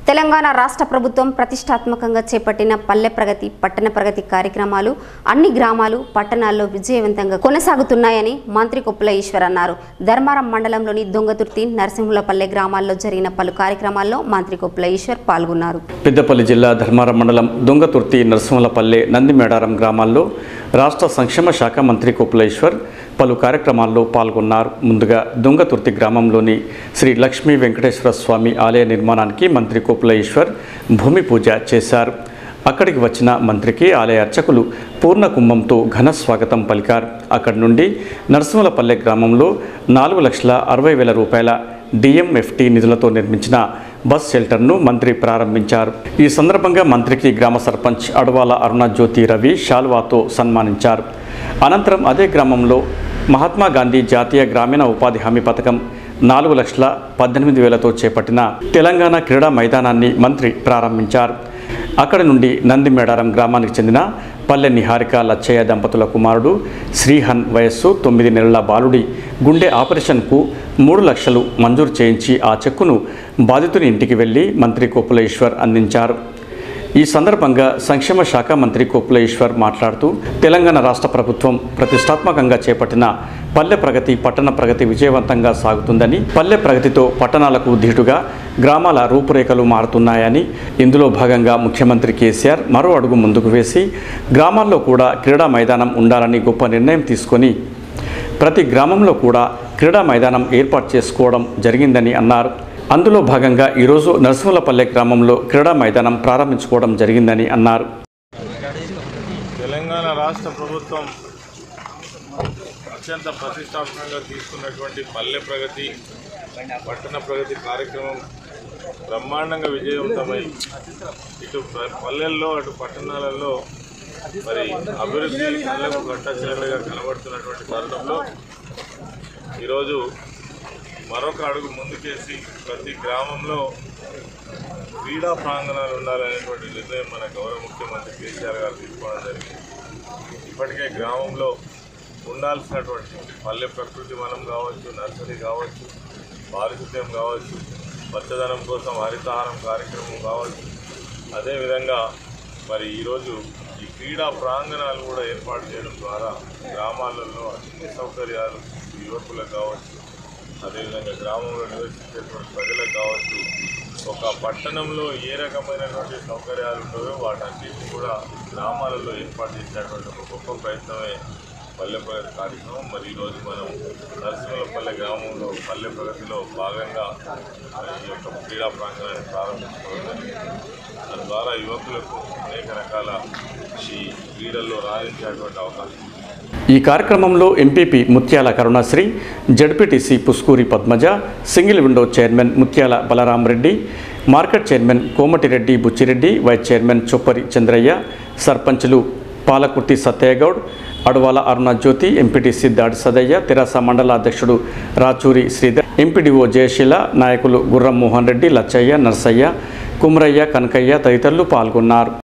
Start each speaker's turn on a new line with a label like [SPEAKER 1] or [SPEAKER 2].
[SPEAKER 1] తెలంగాణ రాష్ట్ర ప్రభుత్వం ప్రతిష్టాత్మకంగా చేపట్టిన పల్లె ప్రగతి పట్టణ ప్రగతి కార్యక్రమాలు అన్ని గ్రామాలు పట్టణాల్లో విజయవంతంగా కొనసాగుతున్నాయని మంత్రి కొప్పుల ఈశ్వర్ అన్నారు ధర్మారం మండలంలోని దొంగతుర్తి నరసింహులపల్లె గ్రామాల్లో జరిగిన పలు కార్యక్రమాల్లో మంత్రి కొప్పుల ఈశ్వర్ పాల్గొన్నారు
[SPEAKER 2] పెద్దపల్లి జిల్లా ధర్మారం మండలం దొంగతుర్తి నరసింహలపల్లె నందిమేడారం గ్రామాల్లో రాష్ట్ర సంక్షేమ శాఖ మంత్రి కొప్పులేశ్వర్ పలు కార్యక్రమాల్లో పాల్గొన్నారు ముందుగా దొంగతుర్తి గ్రామంలోని శ్రీ లక్ష్మీ వెంకటేశ్వర స్వామి ఆలయ నిర్మాణానికి మంత్రి కొప్పులేశ్వర్ భూమి పూజ చేశారు అక్కడికి వచ్చిన మంత్రికి ఆలయ అర్చకులు పూర్ణ కుంభంతో ఘన స్వాగతం పలికారు అక్కడి నుండి నరసింహలపల్లె గ్రామంలో నాలుగు లక్షల అరవై వేల రూపాయల డిఎంఎఫ్టి నిధులతో నిర్మించిన బస్ షెల్టర్ను మంత్రి ప్రారంభించారు ఈ సందర్భంగా మంత్రికి గ్రామ సర్పంచ్ అడవాల అరుణ జ్యోతి రవి షాల్వాతో సన్మానించారు అనంతరం అదే గ్రామంలో మహాత్మా గాంధీ జాతీయ గ్రామీణ ఉపాధి హామీ పథకం నాలుగు లక్షల పద్దెనిమిది వేలతో చేపట్టిన తెలంగాణ క్రీడా మైదానాన్ని మంత్రి ప్రారంభించారు అక్కడి నుండి నందిమేడారం గ్రామానికి చెందిన పల్లె నిహారిక లచ్చయ్య దంపతుల కుమారుడు శ్రీహన్ వయస్సు తొమ్మిది నెలల బాలుడి గుండె ఆపరేషన్కు మూడు లక్షలు మంజూరు చేయించి ఆ చెక్కును బాధితుని ఇంటికి వెళ్లి మంత్రి కొప్పులేశ్వర్ అందించారు ఈ సందర్భంగా సంక్షేమ శాఖ మంత్రి కొప్పుల ఈశ్వర్ మాట్లాడుతూ తెలంగాణ రాష్ట్ర ప్రభుత్వం ప్రతిష్టాత్మకంగా చేపట్టిన పల్లె ప్రగతి పట్టణ ప్రగతి విజయవంతంగా సాగుతుందని పల్లె ప్రగతితో పట్టణాలకు ధీటుగా గ్రామాల రూపురేఖలు మారుతున్నాయని ఇందులో భాగంగా ముఖ్యమంత్రి కేసీఆర్ మరో అడుగు ముందుకు వేసి గ్రామాల్లో కూడా క్రీడా మైదానం ఉండాలని గొప్ప నిర్ణయం తీసుకొని ప్రతి గ్రామంలో కూడా క్రీడా మైదానం ఏర్పాటు చేసుకోవడం జరిగిందని అన్నారు అందులో భాగంగా ఈరోజు నరసింహలపల్లె గ్రామంలో క్రీడా మైదానం ప్రారంభించుకోవడం జరిగిందని అన్నారు
[SPEAKER 3] తెలంగాణ రాష్ట్ర ప్రభుత్వం అత్యంత ప్రతిష్టాత్మకంగా తీసుకున్నటువంటి పల్లె ప్రగతి పట్టణ ప్రగతి కార్యక్రమం బ్రహ్మాండంగా విజయవంతమై ఇటు ప్ర- పల్లెల్లో అటు పట్టణాలలో మరి అభివృద్ధి కళ్ళకు గట్టచ్చినట్లుగా కనబడుతున్నటువంటి తరుణంలో ఈరోజు మరొక అడుగు ముందుకేసి ప్రతి గ్రామంలో క్రీడా ప్రాంగణాలు ఉండాలనేటువంటి నిర్ణయం మన గౌరవ ముఖ్యమంత్రి కేసీఆర్ గారు తీసుకోవడం జరిగింది ఇప్పటికే గ్రామంలో ఉండాల్సినటువంటి పల్లె ప్రకృతి వనం కావచ్చు నర్సరీ కావచ్చు పారిశుద్ధ్యం కావచ్చు పచ్చదనం కోసం హరితహారం కార్యక్రమం కావచ్చు అదేవిధంగా మరి ఈరోజు ఈ క్రీడా ప్రాంగణాలు కూడా ఏర్పాటు చేయడం ద్వారా గ్రామాలలో అన్ని సౌకర్యాలు యువకులకు కావచ్చు అదేవిధంగా గ్రామంలో నివసించేటువంటి ప్రజలకు కావచ్చు ఒక పట్టణంలో ఏ రకమైనటువంటి సౌకర్యాలు ఉన్నాయో వాటన్నిటిని కూడా గ్రామాలలో ఏర్పాటు చేసేటువంటి ఒక గొప్ప ప్రయత్నమే పల్లె ప్రగతి కార్యక్రమం మరి ఈరోజు మనం నరసింహలపల్లె గ్రామంలో పల్లె ప్రగతిలో భాగంగా మరి ఈ యొక్క క్రీడా ప్రాంగణాన్ని ప్రారంభించుకోవడం జరిగింది దాని ద్వారా యువకులకు అనేక రకాల ఈ క్రీడల్లో రాణించేటువంటి అవకాశం ఉంది.
[SPEAKER 2] ఈ కార్యక్రమంలో MPP Mutyala Karunasri ZPTC Puskuri Padmaja single window chairman Mutyala Balaram Reddy market chairman Komatireddy Buchireddy vice chairman Choppari Chandraiah సర్పంచులు పాలకుర్తి సత్యగౌడ్ అడవాల అరుణ జ్యోతి ఎంపీటీసీ దాడి సదయ్య తెరాస మండల అధ్యక్షుడు రాచూరి శ్రీధర్ ఎంపీడీఓ జయశీల నాయకులు గుర్రం మోహన్ రెడ్డి లచ్చయ్య నర్సయ్య కుమరయ్య కనకయ్య తదితరులు పాల్గొన్నారు